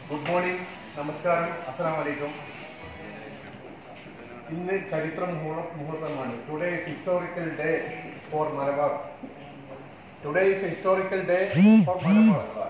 Good morning നമസ്കാരം അസ്സാം വലൈക്കും ഇന്ന് ചരിത്ര മുഹൂർ- മുഹൂർത്തമാണ് today is historical day for Malabar today is historical day for Malabar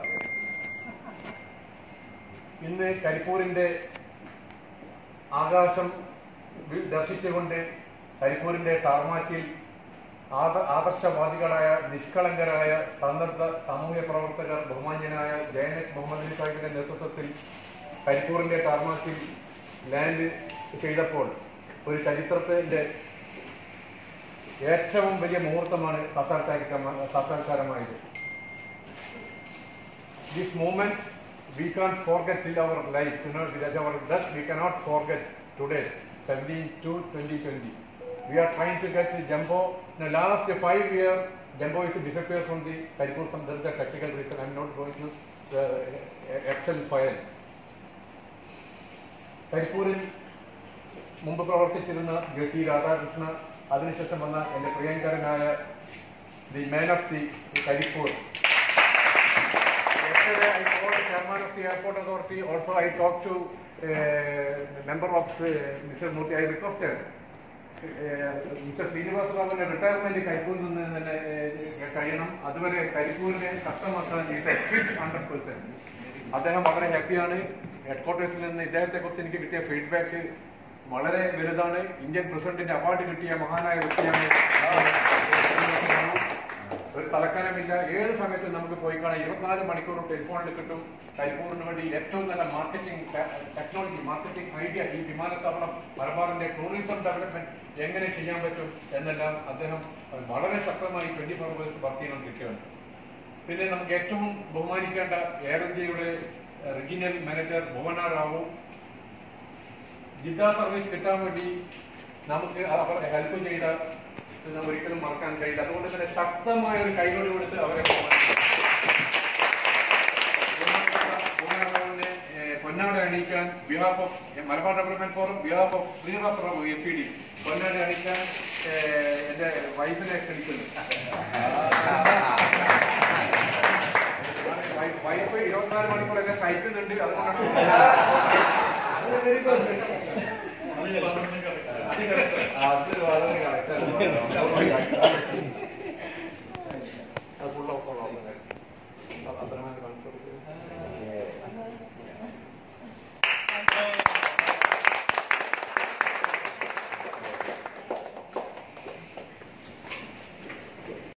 ഇന്ന് കരിപ്പൂരിന്റെ ആകാശം വി- ദർശിച്ചുകൊണ്ട് കരിപ്പൂരിന്റെ ടാർമാക്കിൽ ആദ- ആദർശവാദികളായ നിഷ്കളങ്കരായ സന്നദ്ധ സാമൂഹ്യ പ്രവർത്തകർ ബഹുമാന്യനായ ജയനക് മുഹമ്മദ് അലി സാഹിബിന്റെ നേതൃത്വത്തിൽ കരിപ്പൂരിന്റെ ടാർമാക്കിൽ ലാൻഡ് ചെയ്തപ്പോൾ ഒരു ചരിത്രത്തിന്റെ ഏറ്റവും വലിയ മുഹൂർത്തമാണ് സാക്ഷാത്കാരിക്കമ- സാക്ഷാത്കാരമായത് this moment we can't forget till our life, you know, that our death we cannot forget today, 17 to 2020. We are trying to get Jumbo. In the last five years, Jumbo is to disappear from the Karipur. Some there is a technical reason. I'm not going to uh, Excel file. കരിപ്പൂരിൽ മുമ്പ് പ്രവർത്തിച്ചിരുന്ന J T Radhakrishna അതിനുശേഷം വന്ന എന്റെ പ്രിയങ്കരനായ the man of the Karipur Yesterday I called the chairman of the airport authority. Also I talked to uh, member of uh, Mr. Murthy. I requested uh, Mr. Srinivas റാവുവിന്റെ retirement കരിപ്പൂരിൽ നിന്ന് തന്നെ uh, കഴിയണം അതുവരെ കരിപ്പൂരിനെ ശക്തമാക്കാൻ ഫിറ്റ് ഹൺഡ്രഡ് പെർസെന്റ് അദ്ദേഹം വളരെ ഹാപ്പിയാണ് ഹെഡ്ക്വാർട്ടേഴ്സിൽ നിന്ന് ഇദ്ദേഹത്തെ കുറിച്ച് എനിക്ക് കിട്ടിയ ഫീഡ്ബാക്ക് വളരെ വലുതാണ് ഇന്ത്യൻ പ്രസിഡന്റിന്റെ അവാർഡ് കിട്ടിയ മഹാനായ വ്യക്തിയാണ് ഒരു തലക്കാലമില്ല ഏത് സമയത്തും നമുക്ക് പോയി കാണാം ഇരുപത്തിനാല് മണിക്കൂർ ടെലിഫോണിൽ കിട്ടും കരിപ്പൂരിന് വേണ്ടി ഏറ്റവും നല്ല മാർക്കറ്റിംഗ് ടെക്നോളജി മാർക്കറ്റിംഗ് ഐഡിയ ഈ വിമാനത്താവളം മലബാറിന്റെ ടൂറിസം ഡെവലപ്മെന്റ് എങ്ങനെ ചെയ്യാൻ പറ്റും എന്നെല്ലാം അദ്ദേഹം വളരെ ശക്തമായി ട്വന്റി ഫോർ അവേഴ്സ് വർക്ക് ചെയ്യാൻ കിട്ടിയാണ് പിന്നെ നമുക്ക് ഏറ്റവും ബഹുമാനിക്കേണ്ട എയർ ഇന്ത്യയുടെ regional manager Bhuvana Rao Jeddah service കിട്ടാൻ വേണ്ടി നമുക്ക് അവർ ഹെൽപ്പ് ചെയ്ത ഇത് ഒരിക്കലും മറക്കാൻ കഴിയില്ല അതുകൊണ്ട് തന്നെ ശക്തമായ ഒരു കൈകൊടി കൊടുത്ത് അവരെ ബഹുമാനിക്കണം. ഭുവന റാവുവിനെ, ഏഹ്, പൊന്നാട അണിയിക്കാൻ behalf of Malabar development forum behalf of Srinivasa Rao M P D പൊന്നാട അണിയിക്കാൻ ഏഹ്, എന്റെ വൈഫിനെ ക്ഷണിക്കുന്നു വൈ- വൈഫ് ഇരുപത്തിനാല് മണിക്കൂർ എന്നെ സഹിക്കുന്നുണ്ട് അതുകൊണ്ടാണ് അത് വളരെ correct ആണ്.